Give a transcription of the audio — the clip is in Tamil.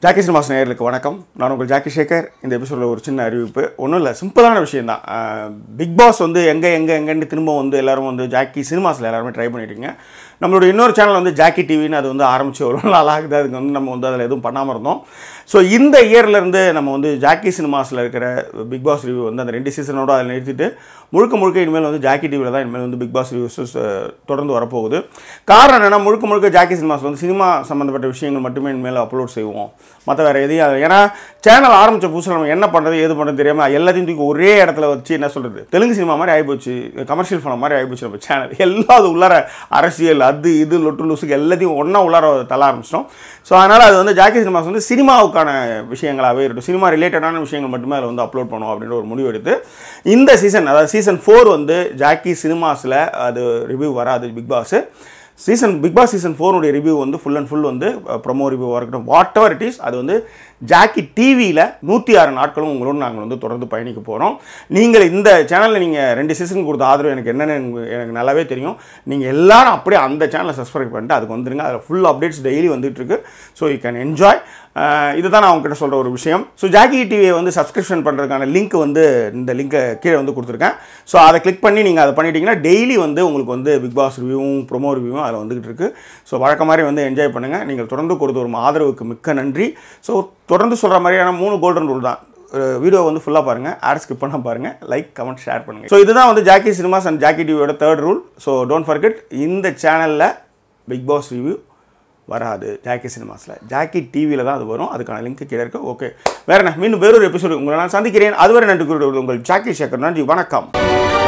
ஜாக்கி சினிமாஸ் நேயர்களுக்கு வணக்கம் நான் உங்கள் ஜாக்கி சேகர் இந்த எபிசோடில் ஒரு சின்ன அறிவிப்பு ஒன்றும் இல்லை சிம்பிளான விஷயம் தான் பிக் பாஸ் வந்து எங்கே எங்கே எங்கேன்னு திரும்ப வந்து எல்லாரும் வந்து ஜாக்கி சினிமாஸில் எல்லாருமே ட்ரை பண்ணிட்டீங்க நம்மளோட இன்னொரு சேனல் வந்து ஜாக்கி டிவின்னு அது வந்து ஆரம்பித்து ஒரு நாள் ஆகுது அதுக்கு வந்து நம்ம வந்து அதில் எதுவும் பண்ணாமல் இருந்தோம் ஸோ இந்த இயர்லேருந்து நம்ம வந்து ஜாக்கி சினிமாஸில் இருக்கிற பிக் பாஸ் ரிவ்யூ வந்து அந்த ரெண்டு சீசனோட அதில் நிறுத்திட்டு முழுக்க முழுக்க இனிமேல் வந்து ஜாக்கி டிவியில் தான் இனிமேல் வந்து பிக் பாஸ் ரிவ்யூஸ் தொடர்ந்து வரப்போகுது காரணம் என்னென்னா முழுக்க முழுக்க ஜாக்கி சினிமாஸ் வந்து சினிமா சம்மந்தப்பட்ட விஷயங்கள் மட்டுமே இனிமேல் அப்லோட் செய்வோம் மற்ற வேறு எதையும் அது- ஏன்னா சேனல் ஆரம்பித்த புதுசில் நம்ம என்ன பண்ணுறது ஏது பண்ணுறது தெரியாமல் எல்லாத்தையும் தூக்கி ஒரே இடத்துல வச்சு என்ன சொல்கிறது தெலுங்கு சினிமா மாதிரி ஆகிப்போச்சு கமர்ஷியல் படம் மாதிரி ஆகிப்போச்சு நம்ம சேனல் எல்லாம் அது உள்ளார அரசியல் அது இது லொட்டு லூசுக்கு எல்லாத்தையும் ஒன்றா உள்ளார தள்ள ஆரம்பிச்சிட்டோம் ஸோ அதனால் அது வந்து ஜாக்கி சினிமாஸ் வந்து சினிமாவுக்கான விஷயங்களாகவே இருக்கட்டும் சினிமா ரிலேட்டடான விஷயங்கள் மட்டுமே அதில் வந்து அப்லோட் பண்ணுவோம் அப்படின்ற ஒரு முடிவு எடுத்து இந்த சீசன் அதாவது சீசன் ஃபோர் வந்து ஜாக்கி சினிமாஸில் அது ரிவ்யூ வராது Bigg Boss season Bigg Boss season ஃபோருடைய ரிவ்யூ வந்து ஃபுல் அண்ட் ஃபுல் வந்து ப்ரொமோ ரிவ்யூவாக இருக்கட்டும் வாட் எவர் இட் இஸ் அது வந்து ஜாக்கி டிவியில் நூற்றி ஆறு நாட்களும் உங்களோட நாங்கள் வந்து தொடர்ந்து பயணிக்க போகிறோம் நீங்கள் இந்த சேனலில் நீங்கள் ரெண்டு சீசன் கொடுத்த ஆதரவு எனக்கு என்னென்னு எனக்கு- எனக்கு நல்லாவே தெரியும் நீங்கள் எல்லாரும் அப்படியே அந்த சேனலை சப்ஸ்கிரைப் பண்ணிட்டு அதுக்கு வந்துருங்க அதில் ஃபுல் அப்டேட்ஸ் டெய்லி வந்துட்டு இருக்கு ஸோ யூ கேன் என்ஜாய் இதுதான் நான் உங்ககிட்ட சொல்கிற ஒரு விஷயம் ஸோ ஜாக்கி டிவியை வந்து சப்ஸ்கிரிப்ஷன் பண்ணுறதுக்கான லிங்க் வந்து இந்த லிங்கை கீழே வந்து கொடுத்துருக்கேன் ஸோ அதை கிளிக் பண்ணி நீங்கள் அதை பண்ணிட்டீங்கன்னா டெய்லி வந்து உங்களுக்கு வந்து பிக் பாஸ் ரிவ்யூவும் ப்ரொமோ ரிவ்யூவும் அதில் வந்துகிட்டு இருக்கு ஸோ வழக்க மாதிரி வந்து என்ஜாய் பண்ணுங்கள் நீங்கள் தொடர்ந்து கொடுத்து வரும் ஆதரவுக்கு மிக்க நன்றி ஸோ தொடர்ந்து சொல்கிற மாதிரியான மூணு கோல்டன் ரூல் தான் வீடியோ வந்து ஃபுல்லாக பாருங்கள் ஆட் ஸ்கிப் பண்ண பாருங்கள் லைக் கமெண்ட் ஷேர் பண்ணுங்கள் ஸோ இதுதான் வந்து ஜாக்கி சினிமாஸ் அண்ட் ஜாக்கி டிவியோட third rule so don't forget இந்த சேனலில் பிக் பாஸ் ரிவ்யூ வராது ஜாக்கி சினிமாஸில் ஜாக்கி டிவியில் தான் அது வரும் அதுக்கான லிங்க் கீழே இருக்கு ஓகே வேற என்ன மீண்டும் வேறொரு எபிசோடு உங்களை நான் சந்திக்கிறேன் அதுவரை நன்றி கூறுவது உங்கள் ஜாக்கி சேகர் நன்றி வணக்கம்